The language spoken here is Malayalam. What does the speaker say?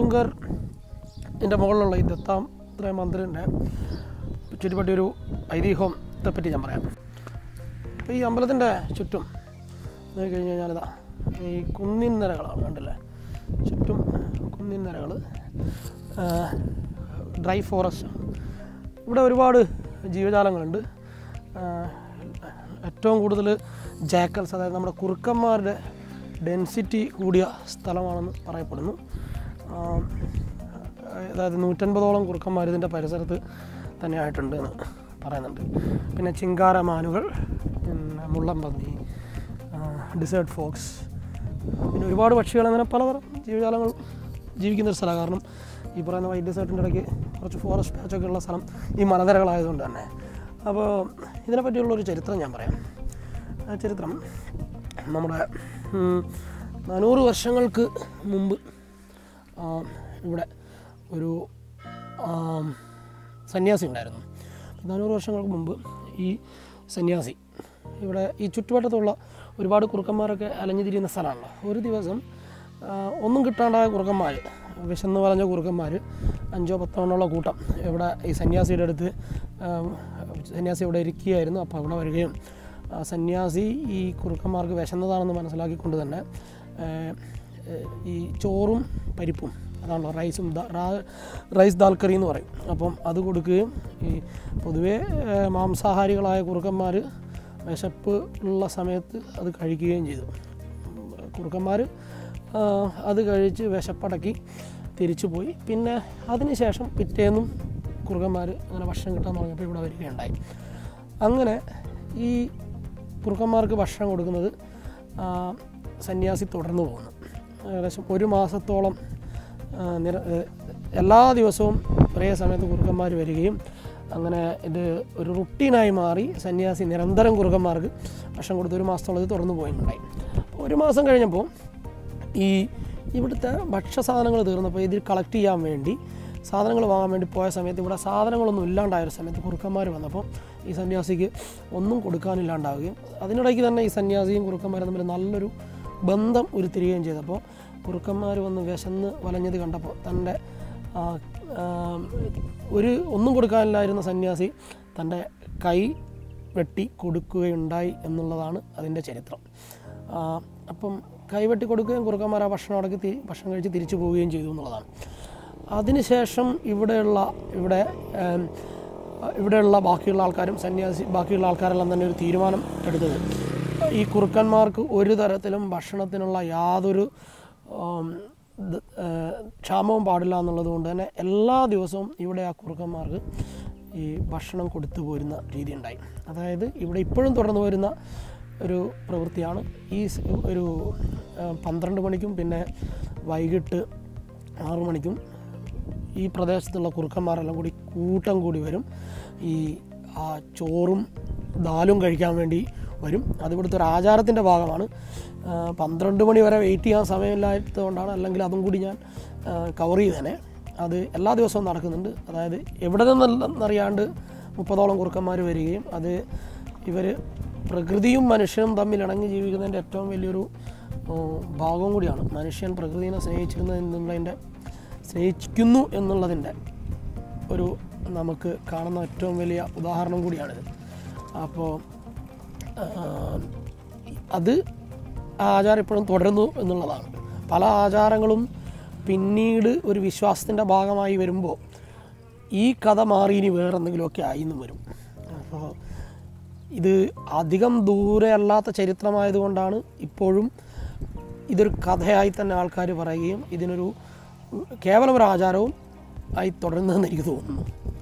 ഡോങ്കർ ഇതിൻ്റെ മുകളിലുള്ള ഈ ദത്താത്രേയ മന്ദിറിൻ്റെ ചുറ്റുപറ്റി ഒരു ഐതിഹ്യത്തെ പറ്റി ഞാൻ പറയാം അപ്പോൾ ഈ അമ്പലത്തിൻ്റെ ചുറ്റും നോക്കി കഴിഞ്ഞ് കഴിഞ്ഞാൽ ഇതാ ഈ കുന്നിൻ നിരകളാണ് കണ്ടില്ലേ ചുറ്റും കുന്നിൻ നിരകൾ ഡ്രൈ ഫോറസ്റ്റ് ഇവിടെ ഒരുപാട് ജീവജാലങ്ങളുണ്ട് ആ, ഏറ്റവും കൂടുതൽ ജാക്കൽസ് അതായത് നമ്മുടെ കുറുക്കന്മാരുടെ ഡെൻസിറ്റി കൂടിയ സ്ഥലമാണെന്ന് പറയപ്പെടുന്നു ആ, അതായത് നൂറ്റൻപതോളം കുറുക്കന്മാർ ഇതിൻ്റെ പരിസരത്ത് തന്നെ ആയിട്ടുണ്ട് എന്ന് പറയുന്നുണ്ട് പിന്നെ ചിങ്കാരമാനുകൾ പിന്നെ മുള്ളംപന്നി ഡിസേർട്ട് ഫോക്സ് പിന്നെ ഒരുപാട് പക്ഷികൾ അങ്ങനെ പലതരം ജീവജാലങ്ങൾ ജീവിക്കുന്ന ഒരു സ്ഥലമാണ് കാരണം ഈ പറയുന്ന വൈറ്റ് ഡിസേർട്ടിൻ്റെ ഇടയ്ക്ക് കുറച്ച് ഫോറസ്റ്റ് പാച്ചൊക്കെ ഉള്ള സ്ഥലം ഈ മലനിരകളായതുകൊണ്ട് തന്നെ അപ്പോൾ ഇതിനെപ്പറ്റിയുള്ളൊരു ചരിത്രം ഞാൻ പറയാം ആ ചരിത്രം നമ്മുടെ ഉം, നാനൂറ് വർഷങ്ങൾക്ക് മുമ്പ് ആ, ഇവിടെ ഒരു ആം, സന്യാസി ഉണ്ടായിരുന്നു നാനൂറ് വർഷങ്ങൾക്ക് മുമ്പ് ഈ സന്യാസി ഇവിടെ ഈ ചുറ്റുവട്ടത്തുള്ള ഒരുപാട് കുറുക്കന്മാരൊക്കെ അലഞ്ഞു തിരിയുന്ന സ്ഥലമാണല്ലോ ഒരു ദിവസം ആ, ഒന്നും കിട്ടാണ്ടായ കുറുക്കന്മാർ വിശന്ന് പറഞ്ഞ കുറുക്കന്മാർ അഞ്ചോ പത്തോ എണ്ണമുള്ള കൂട്ടം ഇവിടെ ഈ സന്യാസിയുടെ അടുത്ത് ആ, സന്യാസി ഇവിടെ ഇരിക്കുകയായിരുന്നു അപ്പോൾ അവിടെ വരികയും ആ സന്യാസി ഈ കുറുക്കന്മാർക്ക് വിശന്നതാണെന്ന് മനസ്സിലാക്കിക്കൊണ്ട് തന്നെ ആ, ഈ ചോറും പരിപ്പും അതാണല്ലോ റൈസും ദാ- റാ- റൈസ് ദാൽ കറി എന്ന് പറയും അപ്പം അത് കൊടുക്കുകയും ഈ പൊതുവേ ആ, മാംസാഹാരികളായ കുറുക്കന്മാർ വിശപ്പ് ഉള്ള സമയത്ത് അത് കഴിക്കുകയും ചെയ്തു കുറുക്കന്മാർ അത് കഴിച്ച് വിശപ്പടക്കി തിരിച്ചു പോയി പിന്നെ അതിനുശേഷം പിറ്റേന്നും കുറുക്കന്മാർ അങ്ങനെ ഭക്ഷണം കിട്ടാൻ തുടങ്ങിയപ്പോൾ ഇവിടെ വരികയുണ്ടായി അങ്ങനെ ഈ കുറുക്കന്മാർക്ക് ഭക്ഷണം കൊടുക്കുന്നത് ആ, സന്യാസി തുടർന്നു പോകുന്നു ഏകദേശം ഒരു മാസത്തോളം ആ, നിര ഏ, എല്ലാ ദിവസവും ഒരേ സമയത്ത് കുറുക്കന്മാർ വരികയും അങ്ങനെ ഇത് ഒരു റുട്ടീനായി മാറി സന്യാസി നിരന്തരം കുറുക്കന്മാർക്ക് ഭക്ഷണം കൊടുത്ത് ഒരു മാസത്തോളം ഇത് തുറന്നു പോയിട്ടുണ്ടായി അപ്പോൾ ഒരു മാസം കഴിഞ്ഞപ്പോൾ ഈ ഇവിടുത്തെ ഭക്ഷ്യസാധനങ്ങൾ തീർന്നപ്പോൾ ഇതിൽ കളക്ട് ചെയ്യാൻ വേണ്ടി സാധനങ്ങൾ വാങ്ങാൻ വേണ്ടി പോയ സമയത്ത് ഇവിടെ സാധനങ്ങളൊന്നും ഇല്ലാണ്ടായ ഒരു സമയത്ത് കുറുക്കന്മാർ വന്നപ്പോൾ ഈ സന്യാസിക്ക് ഒന്നും കൊടുക്കാനില്ലാണ്ടാവുകയും അതിനിടയ്ക്ക് തന്നെ ഈ സന്യാസിയും കുറുക്കന്മാരും തമ്മിൽ നല്ലൊരു ബന്ധം ഉരുത്തിരിയുകയും ചെയ്തപ്പോൾ കുറുക്കന്മാർ വന്ന് വിശന്ന് വലഞ്ഞത് കണ്ടപ്പോൾ തൻ്റെ ആ, ആ, ഒരു ഒന്നും കൊടുക്കാനില്ലായിരുന്ന സന്യാസി തൻ്റെ കൈ വെട്ടി കൊടുക്കുകയുണ്ടായി എന്നുള്ളതാണ് അതിൻ്റെ ചരിത്രം ആ, അപ്പം കൈവെട്ടി കൊടുക്കുകയും കുറുക്കന്മാർ ആ ഭക്ഷണം അടക്കി തി- ഭക്ഷണം കഴിച്ച് തിരിച്ചു പോവുകയും ചെയ്തു എന്നുള്ളതാണ് അതിനുശേഷം ഇവിടെയുള്ള ഇവിടെ ഏം, ഇവിടെയുള്ള ബാക്കിയുള്ള ആൾക്കാരും സന്യാസി ബാക്കിയുള്ള ആൾക്കാരെല്ലാം തന്നെ ഒരു തീരുമാനം എടുത്തത് ഈ കുറുക്കന്മാർക്ക് ഒരു തരത്തിലും ഭക്ഷണത്തിനുള്ള യാതൊരു ആം, ദ- ഏ, ക്ഷാമവും പാടില്ല എന്നുള്ളത് കൊണ്ട് തന്നെ എല്ലാ ദിവസവും ഇവിടെ ആ കുറുക്കന്മാർക്ക് ഈ ഭക്ഷണം കൊടുത്തു പോരുന്ന രീതി ഉണ്ടായി അതായത് ഇവിടെ ഇപ്പോഴും തുടർന്നു വരുന്ന ഒരു പ്രവൃത്തിയാണ് ഈ സ് ഒരു ആ, പന്ത്രണ്ട് മണിക്കും പിന്നെ വൈകിട്ട് ആറു മണിക്കും ഈ പ്രദേശത്തുള്ള കുറുക്കന്മാരെല്ലാം കൂടി കൂട്ടം കൂടി വരും ഈ ആ ചോറും ദാലും കഴിക്കാൻ വേണ്ടി വരും അത് ഇവിടുത്തെ ഒരു ആചാരത്തിൻ്റെ ഭാഗമാണ് ആ, പന്ത്രണ്ട് മണി വരെ വെയിറ്റ് ചെയ്യാൻ സമയമില്ലാത്തതുകൊണ്ടാണ് അല്ലെങ്കിൽ അതും കൂടി ഞാൻ കവർ ചെയ്തേനെ അത് എല്ലാ ദിവസവും നടക്കുന്നുണ്ട് അതായത് എവിടെ നിന്നറിയാണ്ട് മുപ്പതോളം കുറുക്കന്മാർ വരികയും അത് ഇവർ പ്രകൃതിയും മനുഷ്യനും തമ്മിൽ ഇണങ്ങി ജീവിക്കുന്നതിൻ്റെ ഏറ്റവും വലിയൊരു ആ, ഭാഗവും കൂടിയാണ് മനുഷ്യൻ പ്രകൃതിനെ സ്നേഹിച്ചിരുന്നു എന്നുള്ളതിൻ്റെ സ്നേഹിക്കുന്നു എന്നുള്ളതിൻ്റെ ഒരു നമുക്ക് കാണുന്ന ഏറ്റവും വലിയ ഉദാഹരണം കൂടിയാണിത് അപ്പോൾ അത് ആ ആചാരം ഇപ്പോഴും തുടരുന്നു എന്നുള്ളതാണ് പല ആചാരങ്ങളും പിന്നീട് ഒരു വിശ്വാസത്തിൻ്റെ ഭാഗമായി വരുമ്പോൾ ഈ കഥ മാറി ഇനി വേറെ എന്തെങ്കിലുമൊക്കെ ആയി എന്നും വരും അപ്പോൾ ഇത് അധികം ദൂരെ അല്ലാത്ത ചരിത്രമായതുകൊണ്ടാണ് ഇപ്പോഴും ഇതൊരു കഥയായി തന്നെ ആൾക്കാർ പറയുകയും ഇതിനൊരു കേവലം ഒരു ആചാരവും ആയി തുടരുന്നതെന്ന് എനിക്ക് തോന്നുന്നു